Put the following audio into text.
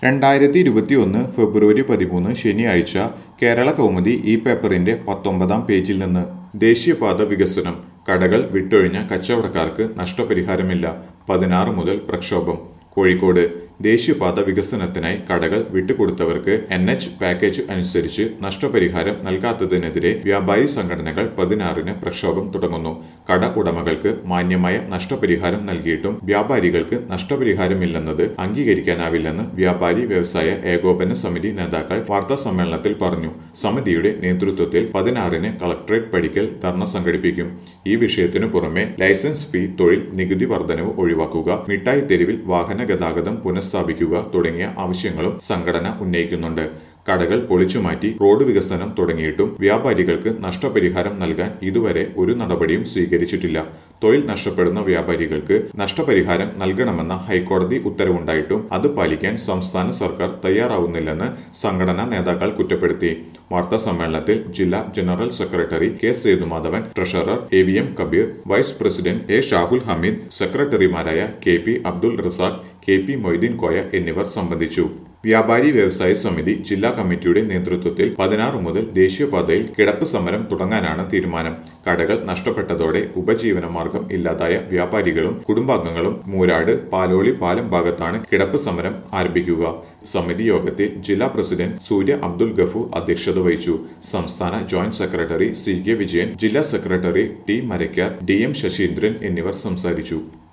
രണ്ടായിരത്തി ഇരുപത്തിയൊന്ന് ഫെബ്രുവരി പതിമൂന്ന് ശനിയാഴ്ച കേരള കൗമുദി ഈ പേപ്പറിന്റെ പത്തൊമ്പതാം പേജിൽ നിന്ന് ദേശീയപാത വികസനം കടകൾ വിട്ടൊഴിഞ്ഞ കച്ചവടക്കാർക്ക് നഷ്ടപരിഹാരമില്ല പതിനാറ് മുതൽ പ്രക്ഷോഭം കോഴിക്കോട് ദേശീയപാത വികസനത്തിനായി കടകൾ വിട്ടുകൊടുത്തവർക്ക് എൻ എച്ച് പാക്കേജ് അനുസരിച്ച് നഷ്ടപരിഹാരം നൽകാത്തതിനെതിരെ വ്യാപാരി സംഘടനകൾ പതിനാറിന് പ്രക്ഷോഭം തുടങ്ങുന്നു കട ഉടമകൾക്ക് മാന്യമായ നഷ്ടപരിഹാരം നൽകിയിട്ടും വ്യാപാരികൾക്ക് നഷ്ടപരിഹാരമില്ലെന്നത് അംഗീകരിക്കാനാവില്ലെന്ന് വ്യാപാരി വ്യവസായ ഏകോപന സമിതി നേതാക്കൾ വാർത്താ സമ്മേളനത്തിൽ പറഞ്ഞു സമിതിയുടെ നേതൃത്വത്തിൽ പതിനാറിന് കളക്ടറേറ്റ് പടിക്കൽ ധർണ സംഘടിപ്പിക്കും ഈ വിഷയത്തിനു പുറമെ ലൈസൻസ് ഫീ തൊഴിൽ നികുതി വർധനവ് ഒഴിവാക്കുക മിഠായി തെരുവിൽ വാഹന ഗതാഗതം പുനഃസ്ഥാപിക്കുക തുടങ്ങിയ ആവശ്യങ്ങളും സംഘടന ഉന്നയിക്കുന്നുണ്ട് കടകൾ പൊളിച്ചുമാറ്റി റോഡ് വികസനം തുടങ്ങിയിട്ടും വ്യാപാരികൾക്ക് നഷ്ടപരിഹാരം നൽകാൻ ഇതുവരെ ഒരു നടപടിയും സ്വീകരിച്ചിട്ടില്ല തൊഴിൽ നഷ്ടപ്പെടുന്ന വ്യാപാരികൾക്ക് നഷ്ടപരിഹാരം നൽകണമെന്ന ഹൈക്കോടതി ഉത്തരവുണ്ടായിട്ടും അത് പാലിക്കാൻ സംസ്ഥാന സർക്കാർ തയ്യാറാവുന്നില്ലെന്ന് സംഘടനാ നേതാക്കൾ കുറ്റപ്പെടുത്തി വാർത്താ സമ്മേളനത്തിൽ ജില്ലാ general secretary K Sethumadhavan treasurer A V M Kabeer vice president A Shahul Hameed സെക്രട്ടറിമാരായ K P Abdul Razak K P Moideen Koya എന്നിവർ സംബന്ധിച്ചു വ്യാപാരി വ്യവസായ സമിതി ജില്ലാ കമ്മിറ്റിയുടെ നേതൃത്വത്തിൽ പതിനാറ് മുതൽ ദേശീയപാതയിൽ കിടപ്പ് സമരം തുടങ്ങാനാണ് തീരുമാനം കടകൾ നഷ്ടപ്പെട്ടതോടെ ഉപജീവന മാർഗം ഇല്ലാതായ വ്യാപാരികളും കുടുംബാംഗങ്ങളും മൂരാട് പാലോളി പാലം ഭാഗത്താണ് കിടപ്പ് സമരം ആരംഭിക്കുക സമിതി യോഗത്തിൽ ജില്ലാ പ്രസിഡന്റ് സൂര്യ അബ്ദുൽ ഗഫൂർ അധ്യക്ഷത വഹിച്ചു സംസ്ഥാന joint secretary C K Vijayan ജില്ലാ secretary T Marakkar D M Sasheendran എന്നിവർ സംസാരിച്ചു